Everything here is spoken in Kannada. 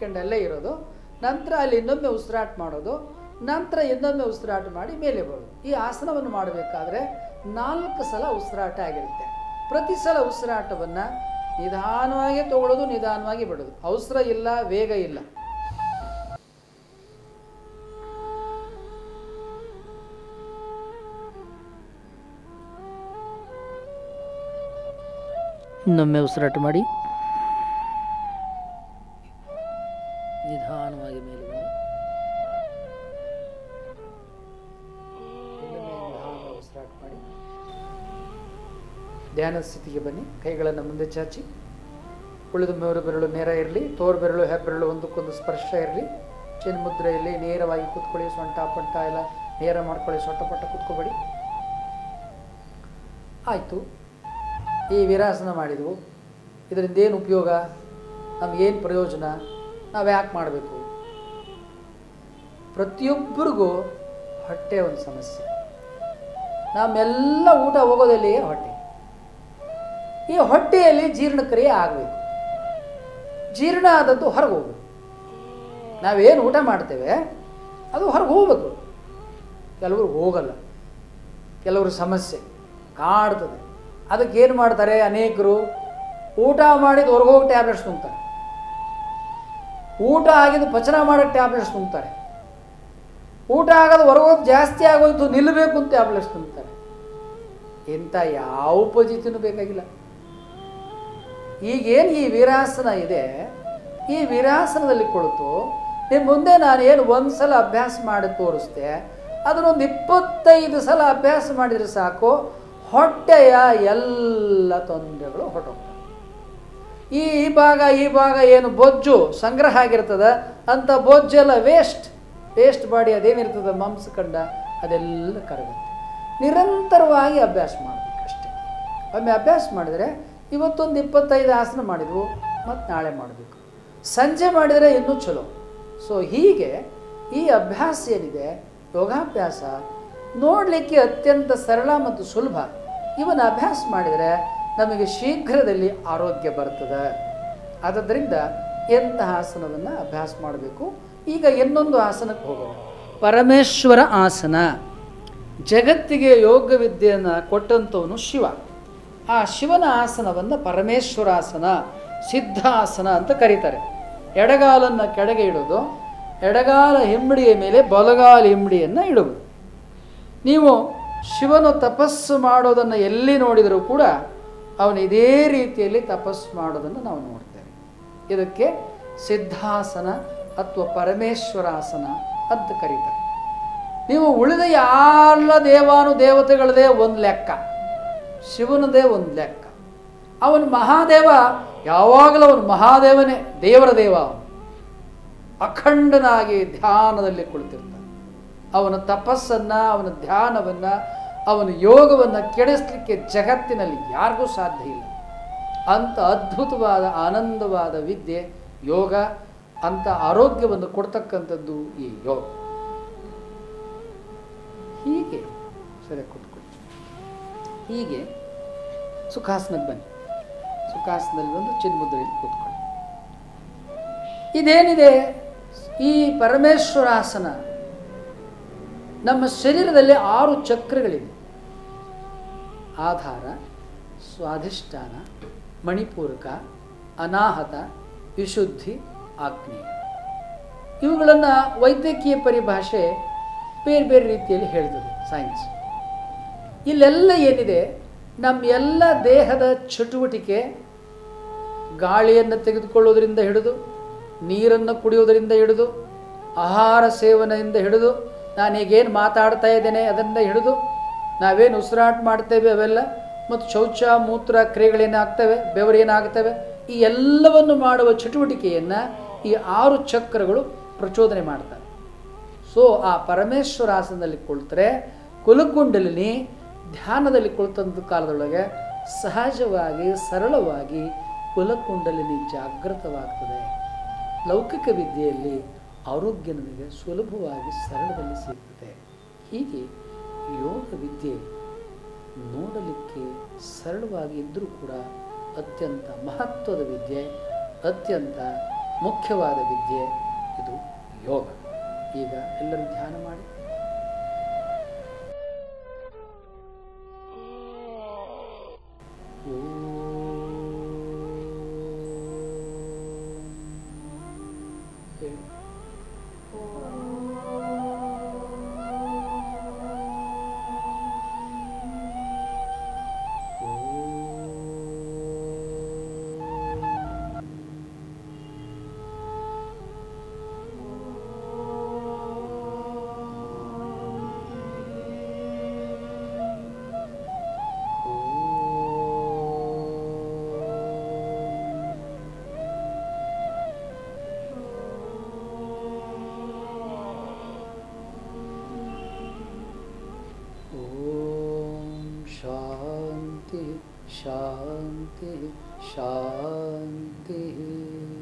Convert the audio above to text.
ಸೆಕೆಂಡ್ ಅಲ್ಲೇ ಇರೋದು ನಂತರ ಅಲ್ಲಿ ಇನ್ನೊಮ್ಮೆ ಉಸಿರಾಟ ಮಾಡೋದು ನಂತರ ಇನ್ನೊಮ್ಮೆ ಉಸಿರಾಟ ಮಾಡಿ ಮೇಲೆ ಬರೋದು ಈ ಆಸನವನ್ನು ಮಾಡಬೇಕಾದ್ರೆ ನಾಲ್ಕು ಸಲ ಉಸಿರಾಟ ಆಗಿರುತ್ತೆ ಪ್ರತಿ ಸಲ ಉಸಿರಾಟವನ್ನು ನಿಧಾನವಾಗಿ ತಗೊಳ್ಳೋದು ನಿಧಾನವಾಗಿ ಬಿಡೋದು ಅವಸರ ಇಲ್ಲ ವೇಗ ಇಲ್ಲ ಇನ್ನೊಮ್ಮೆ ಉಸಿರಾಟ ಮಾಡಿ ನಿಧಾನವಾಗಿ ಮೇಲೆ ಬನ್ನಿ ಇನ್ನೊಮ್ಮೆ ನಿಧಾನವಾಗಿ ಉಸಿರಾಟ ಮಾಡಿ ಧ್ಯಾನ ಸ್ಥಿತಿಗೆ ಬನ್ನಿ ಕೈಗಳನ್ನು ಮುಂದೆ ಚಾಚಿ ಉಳಿದ ಮೂರು ಬೆರಳು ನೇರ ಇರಲಿ ತೋರು ಬೆರಳು ಹೆಬ್ಬೆರಳು ಒಂದಕ್ಕೊಂದು ಸ್ಪರ್ಶ ಇರಲಿ ಚಿನ್ಮುದ್ರೆಯಲ್ಲಿ ನೇರವಾಗಿ ಕೂತ್ಕೊಳ್ಳಿ ಸೊಂಟ ಪಂಟ ಎಲ್ಲ ನೇರ ಮಾಡ್ಕೊಳ್ಳಿ ಸೊಂಟ ಪಟ್ಟ ಕೂತ್ಕೋಬೇಡಿ ಆಯಿತು ಈ ವೀರಾಸನ ಮಾಡಿದವು ಇದರಿಂದ ಏನು ಉಪಯೋಗ ನಮಗೇನು ಪ್ರಯೋಜನ ನಾವು ಯಾಕೆ ಮಾಡಬೇಕು ಪ್ರತಿಯೊಬ್ಬರಿಗೂ ಹೊಟ್ಟೆ ಒಂದು ಸಮಸ್ಯೆ ನಮ್ಮೆಲ್ಲ ಊಟ ಹೋಗೋದಲ್ಲಿಯೇ ಹೊಟ್ಟೆ ಈ ಹೊಟ್ಟೆಯಲ್ಲಿ ಜೀರ್ಣಕ್ರಿಯೆ ಆಗಬೇಕು ಜೀರ್ಣ ಆದದ್ದು ಹೊರಗೆ ಹೋಗ್ಬೇಕು ನಾವೇನು ಊಟ ಮಾಡ್ತೇವೆ ಅದು ಹೊರಗೆ ಹೋಗ್ಬೇಕು ಕೆಲವರು ಹೋಗಲ್ಲ ಕೆಲವರು ಸಮಸ್ಯೆ ಕಾಡ್ತದೆ ಅದಕ್ಕೆ ಏನು ಮಾಡ್ತಾರೆ ಅನೇಕರು ಊಟ ಮಾಡಿದ ಹೊರಗೋಗಿ ಟ್ಯಾಬ್ಲೆಟ್ಸ್ ತುಂಬ್ತಾರೆ ಊಟ ಆಗಿದ್ದು ಪಚನ ಮಾಡೋಕ್ಕೆ ಟ್ಯಾಬ್ಲೆಟ್ಸ್ ತುಂಬ್ತಾರೆ ಊಟ ಆಗೋದು ಹೊರಗೋಗಿ ಜಾಸ್ತಿ ಆಗೋಯ್ತು ನಿಲ್ಲಬೇಕು ಅಂತ ಟ್ಯಾಬ್ಲೆಟ್ಸ್ ತುಂಬ್ತಾರೆ ಇಂಥ ಯಾವ ಪಜಿತಿನೂ ಬೇಕಾಗಿಲ್ಲ ಈಗೇನು ಈ ವೀರಾಸನ ಇದೆ ಈ ವೀರಾಸನದಲ್ಲಿ ಕುಳಿತು ನಿಮ್ಮ ಮುಂದೆ ನಾನು ಏನು ಒಂದು ಸಲ ಅಭ್ಯಾಸ ಮಾಡಿ ತೋರಿಸ್ದೆ ಅದನ್ನೊಂದು ಇಪ್ಪತ್ತೈದು ಸಲ ಅಭ್ಯಾಸ ಮಾಡಿದರೆ ಸಾಕು ಹೊಟ್ಟೆಯ ಎಲ್ಲ ತೊಂದರೆಗಳು ಹೊರಟೋಗ್ತವೆ ಈ ಈ ಭಾಗ ಈ ಭಾಗ ಏನು ಬೊಜ್ಜು ಸಂಗ್ರಹ ಆಗಿರ್ತದೆ ಅಂಥ ಬೊಜ್ಜೆಲ್ಲ ವೇಸ್ಟ್ ವೇಸ್ಟ್ ಬಾಡಿ ಅದೇನಿರ್ತದೆ ಮಾಂಸಖಂಡ ಅದೆಲ್ಲ ಕರಗುತ್ತೆ ನಿರಂತರವಾಗಿ ಅಭ್ಯಾಸ ಮಾಡಬೇಕಷ್ಟೆ ಒಮ್ಮೆ ಅಭ್ಯಾಸ ಮಾಡಿದರೆ ಇವತ್ತೊಂದು ಇಪ್ಪತ್ತೈದು ಆಸನ ಮಾಡಿದ್ವು ಮತ್ತು ನಾಳೆ ಮಾಡಬೇಕು ಸಂಜೆ ಮಾಡಿದರೆ ಇನ್ನೂ ಚಲೋ ಸೊ ಹೀಗೆ ಈ ಅಭ್ಯಾಸ ಏನಿದೆ ಯೋಗಾಭ್ಯಾಸ ನೋಡಲಿಕ್ಕೆ ಅತ್ಯಂತ ಸರಳ ಮತ್ತು ಸುಲಭ ಇವನ್ನ ಅಭ್ಯಾಸ ಮಾಡಿದರೆ ನಮಗೆ ಶೀಘ್ರದಲ್ಲಿ ಆರೋಗ್ಯ ಬರ್ತದೆ ಆದ್ದರಿಂದ ಎಂತಹ ಆಸನವನ್ನು ಅಭ್ಯಾಸ ಮಾಡಬೇಕು ಈಗ ಇನ್ನೊಂದು ಆಸನಕ್ಕೆ ಹೋಗೋಣ ಪರಮೇಶ್ವರ ಆಸನ ಜಗತ್ತಿಗೆ ಯೋಗ ವಿದ್ಯೆಯನ್ನು ಕೊಟ್ಟಂಥವನು ಶಿವ ಆ ಶಿವನ ಆಸನವನ್ನು ಪರಮೇಶ್ವರಾಸನ ಸಿದ್ಧಾಸನ ಅಂತ ಕರೀತಾರೆ ಎಡಗಾಲನ್ನು ಕೆಳಗೆ ಇಡೋದು ಎಡಗಾಲ ಹಿಂಬಡಿಯ ಮೇಲೆ ಬಲಗಾಲ ಹಿಂಬಡಿಯನ್ನು ಇಡುವುದು ನೀವು ಶಿವನು ತಪಸ್ಸು ಮಾಡೋದನ್ನು ಎಲ್ಲಿ ನೋಡಿದರೂ ಕೂಡ ಅವನು ಇದೇ ರೀತಿಯಲ್ಲಿ ತಪಸ್ಸು ಮಾಡೋದನ್ನು ನಾವು ನೋಡ್ತೇವೆ ಇದಕ್ಕೆ ಸಿದ್ಧಾಸನ ಅಥವಾ ಪರಮೇಶ್ವರಾಸನ ಅಂತ ಕರೀತಾರೆ ನೀವು ಉಳಿದ ಎಲ್ಲ ದೇವಾನು ದೇವತೆಗಳದೇ ಒಂದು ಲೆಕ್ಕ ಶಿವನದೇ ಒಂದು ಲೆಕ್ಕ ಅವನು ಮಹಾದೇವ ಯಾವಾಗಲೂ ಅವನು ಮಹಾದೇವನೇ ದೇವರ ದೇವ ಅವನು ಅಖಂಡನಾಗಿ ಧ್ಯಾನದಲ್ಲಿ ಕುಳಿತಿರ್ತಾನೆ ಅವನ ತಪಸ್ಸನ್ನು ಅವನ ಧ್ಯಾನವನ್ನು ಅವನ ಯೋಗವನ್ನು ಕೆಡಿಸ್ಲಿಕ್ಕೆ ಜಗತ್ತಿನಲ್ಲಿ ಯಾರಿಗೂ ಸಾಧ್ಯ ಇಲ್ಲ ಅಂಥ ಅದ್ಭುತವಾದ ಆನಂದವಾದ ವಿದ್ಯೆ ಯೋಗ ಅಂಥ ಆರೋಗ್ಯವನ್ನು ಕೊಡ್ತಕ್ಕಂಥದ್ದು ಈ ಯೋಗ ಹೀಗೆ ಸರಿ ಕೂತ್ಕೊಳ್ಳಿ ಹೀಗೆ ಸುಖಾಸನಕ್ಕೆ ಬನ್ನಿ ಸುಖಾಸನದಲ್ಲಿ ಬಂದು ಚಿನ್ಮುದ್ರೆಯಲ್ಲಿ ಕೂತ್ಕೊಳ್ಳಿ ಇದೇನಿದೆ ಈ ಪರಮೇಶ್ವರಾಸನ ನಮ್ಮ ಶರೀರದಲ್ಲಿ ಆರು ಚಕ್ರಗಳಿವೆ ಆಧಾರ ಸ್ವಾಧಿಷ್ಠಾನ ಮಣಿಪೂರಕ ಅನಾಹತ ವಿಶುದ್ಧಿ ಆಗ್ನೇಯ ಇವುಗಳನ್ನು ವೈದ್ಯಕೀಯ ಪರಿಭಾಷೆ ಬೇರೆ ಬೇರೆ ರೀತಿಯಲ್ಲಿ ಹೇಳ್ತದೆ ಸೈನ್ಸ್ ಇಲ್ಲೆಲ್ಲ ಏನಿದೆ ನಮ್ಮ ಎಲ್ಲ ದೇಹದ ಚಟುವಟಿಕೆ ಗಾಳಿಯನ್ನು ತೆಗೆದುಕೊಳ್ಳೋದರಿಂದ ಹಿಡಿದು ನೀರನ್ನು ಕುಡಿಯೋದರಿಂದ ಹಿಡಿದು ಆಹಾರ ಸೇವನೆಯಿಂದ ಹಿಡಿದು ನಾನೀಗೇನು ಮಾತಾಡ್ತಾ ಇದ್ದೇನೆ ಅದರಿಂದ ಹಿಡಿದು ನಾವೇನು ಉಸಿರಾಟ ಮಾಡ್ತೇವೆ ಅವೆಲ್ಲ ಮತ್ತು ಶೌಚ ಮೂತ್ರ ಕ್ರಿಯೆಗಳೇನಾಗ್ತವೆ ಬೆವರೇನಾಗ್ತವೆ ಈ ಎಲ್ಲವನ್ನು ಮಾಡುವ ಚಟುವಟಿಕೆಯನ್ನು ಈ ಆರು ಚಕ್ರಗಳು ಪ್ರಚೋದನೆ ಮಾಡ್ತವೆ ಸೊ ಆ ಪರಮೇಶ್ವರಾಸನದಲ್ಲಿ ಕುಳಿತರೆ ಕುಲಕುಂಡಲಿನಿ ಧ್ಯಾನದಲ್ಲಿ ಕುಳಿತಂಥ ಕಾಲದೊಳಗೆ ಸಹಜವಾಗಿ ಸರಳವಾಗಿ ಕುಲಕುಂಡಲಿನಿ ಜಾಗೃತವಾಗ್ತದೆ ಲೌಕಿಕ ವಿದ್ಯೆಯಲ್ಲಿ ಆರೋಗ್ಯ ನಮಗೆ ಸುಲಭವಾಗಿ ಸರಳದಲ್ಲಿ ಸಿಗ್ತದೆ ಹೀಗೆ ಯೋಗ ವಿದ್ಯೆ ನೋಡಲಿಕ್ಕೆ ಸರಳವಾಗಿ ಇದ್ದರೂ ಕೂಡ ಅತ್ಯಂತ ಮಹತ್ವದ ವಿದ್ಯೆ ಅತ್ಯಂತ ಮುಖ್ಯವಾದ ವಿದ್ಯೆ ಇದು ಯೋಗ ಈಗ ಎಲ್ಲರೂ ಧ್ಯಾನ ಮಾಡಿ ಹೇಳಿ ॐ शान्ति शान्ति शान्तिः